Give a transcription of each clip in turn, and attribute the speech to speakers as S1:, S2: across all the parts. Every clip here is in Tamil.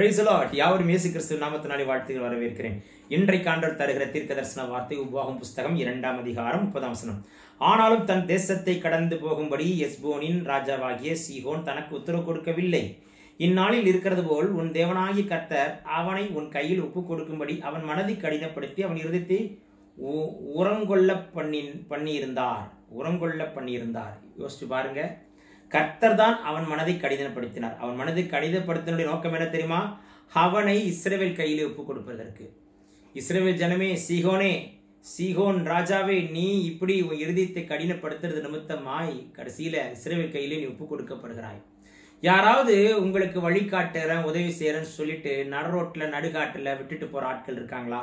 S1: பிரைசலாட் யாவரும் இயேசு கிறிஸ்து நாமத்தினாலே வாழ்த்துகள் வரவேற்கிறேன் இன்றைக்கு ஆண்டவர் தருகிற தீர்க்க தரிசன வார்த்தை உபாகம் புஸ்தகம் இரண்டாம் அதிகாரம் முப்பதாம் வசனம் ஆனாலும் தன் தேசத்தை கடந்து போகும்படி எஸ்போனின் ராஜாவாகிய சீகோன் தனக்கு உத்தரவு கொடுக்கவில்லை இந்நாளில் இருக்கிறது போல் உன் தேவனாகிய கர்த்தர் அவனை உன் கையில் ஒப்பு கொடுக்கும்படி அவன் மனதை கடினப்படுத்தி அவன் இருதயத்தை உ- உரங்கொள்ள பண்ணி பண்ணியிருந்தார் உரங்கொள்ள பண்ணியிருந்தார் யோசிச்சு பாருங்க கர்த்தர் தான் அவன் மனதை கடினப்படுத்தினார் அவன் மனதை கடினப்படுத்தினுடைய நோக்கம் என்ன தெரியுமா அவனை இஸ்ரவேல் கையிலே ஒப்பு கொடுப்பதற்கு இஸ்ரவேல் ஜனமே சீகோனே சீகோன் ராஜாவே நீ இப்படி உன் இருதயத்தை கடினப்படுத்துறது நிமித்தமாய் கடைசியில இஸ்ரவேல் கையிலே நீ ஒப்பு கொடுக்கப்படுகிறாய் யாராவது உங்களுக்கு வழிகாட்டுறேன் உதவி செய்யறேன்னு சொல்லிட்டு நடுரோட்ல நடுகாட்டுல விட்டுட்டு போற ஆட்கள் இருக்காங்களா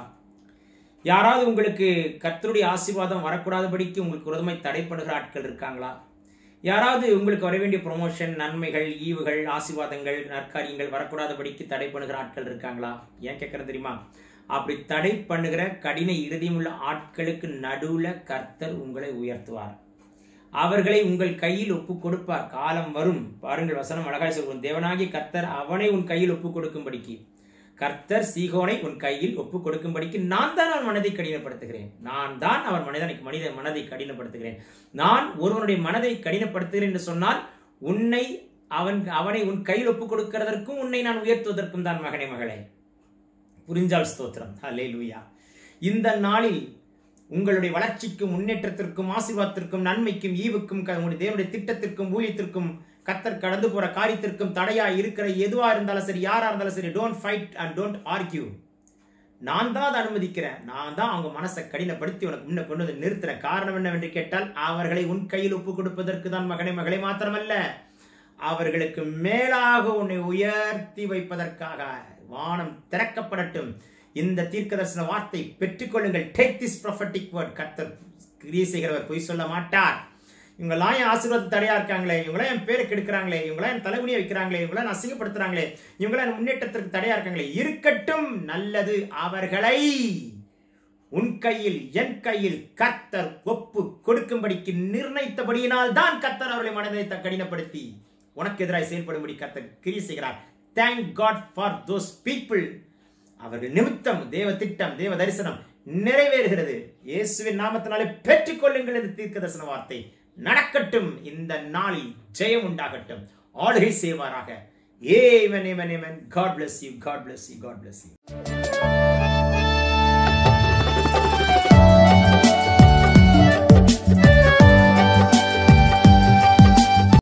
S1: யாராவது உங்களுக்கு கர்த்தருடைய ஆசீர்வாதம் வரக்கூடாதபடிக்கு உங்களுக்கு விரோதமாய் தடை பண்ணுகிற ஆட்கள் இருக்காங்களா யாராவது உங்களுக்கு வர வேண்டிய ப்ரொமோஷன் நன்மைகள் ஈவுகள் ஆசீர்வாதங்கள் நற்காரியங்கள் வரக்கூடாதபடிக்கு தடை பண்ணுகிற ஆட்கள் இருக்காங்களா ஏன் கேட்கறது தெரியுமா அப்படி தடை பண்ணுகிற கடின இறுதியும் உள்ள ஆட்களுக்கு நடுவுல கர்த்தர் உங்களை உயர்த்துவார் அவர்களை உங்கள் கையில் ஒப்பு கொடுப்பார் காலம் வரும் பாருங்கள் வசனம் அழகாய் சொல்வோம் தேவனாகிய கர்த்தர் அவனை உன் கையில் ஒப்பு கொடுக்கும்படிக்கு கர்த்தர் சீகோனை உன் கையில் ஒப்பு கொடுக்கும்படிக்கு நான் தான் அவன் மனதை கடினப்படுத்துகிறேன் நான் தான் அவன் மனிதனை மனித மனதை கடினப்படுத்துகிறேன் நான் ஒருவனுடைய மனதை கடினப்படுத்துகிறேன் என்று சொன்னால் உன்னை அவன் அவனை உன் கையில் ஒப்பு கொடுக்கிறதற்கும் உன்னை நான் உயர்த்துவதற்கும் தான் மகனே மகளே புரிஞ்சால் ஸ்தோத்திரம் ஹலே லூயா இந்த நாளில் உங்களுடைய வளர்ச்சிக்கும் முன்னேற்றத்திற்கும் ஆசீர்வாதத்திற்கும் நன்மைக்கும் ஈவுக்கும் க- உங்களுடைய தேவனுடைய திட்டத்திற்கும் ஊழியத்திற்கும் கத்தர் கடந்து போற காரியத்திற்கும் தடையா இருக்கிற எதுவா இருந்தாலும் சரி யாரா இருந்தாலும் சரி don't fight and don't argue நான் தான் அதை அனுமதிக்கிறேன் நான் தான் அவங்க மனசை கடினப்படுத்தி உனக்கு முன்ன கொண்டு வந்து நிறுத்துறேன் காரணம் என்னவென்று கேட்டால் அவர்களை உன் கையில் ஒப்பு கொடுப்பதற்கு தான் மகனை மகளை மாத்திரமல்ல அவர்களுக்கு மேலாக உன்னை உயர்த்தி வைப்பதற்காக வானம் திறக்கப்படட்டும் இந்த தீர்க்கதரிசன வார்த்தை பெற்றுக்கொள்ளுங்கள் டேக் திஸ் ப்ரொஃபட்டிக் வேர்ட் கர்த்தர் கிரியை செய்கிறவர் பொய் சொல்ல மாட்டார் இவங்கெல்லாம் என் ஆசீர்வாத தடையா இருக்காங்களே இவங்களாம் என் பேரை கெடுக்கிறாங்களே இவங்களாம் என் தலைமுடியை வைக்கிறாங்களே இவங்களாம் என்னை அசிங்கப்படுத்துறாங்களே இவங்களாம் என் முன்னேற்றத்திற்கு தடையா இருக்காங்களே இருக்கட்டும் நல்லது அவர்களை உன் கையில் என் கையில் கர்த்தர் ஒப்பு கொடுக்கும்படிக்கு நிர்ணயித்தபடியினால் தான் கர்த்தர் அவர்களை மனதை த- கடினப்படுத்தி உனக்கு எதிராக செயல்படும்படி கர்த்தர் கிரி செய்கிறார் thank God for those people அவர்கள் நிமித்தம் தேவ திட்டம் தேவ தரிசனம் நிறைவேறுகிறது இயேசுவின் நாமத்தினாலே பெற்றுக்கொள்ளுங்கள் என்று தீர்க்க தரிசன வார்த்தை நடக்கட்டும் இந்த நாளில் ஜெயம் உண்டாகட்டும் ஆளுகை செய்வாராக ஏமன் ஏமன் ஏமன் God bless you God bless you God bless you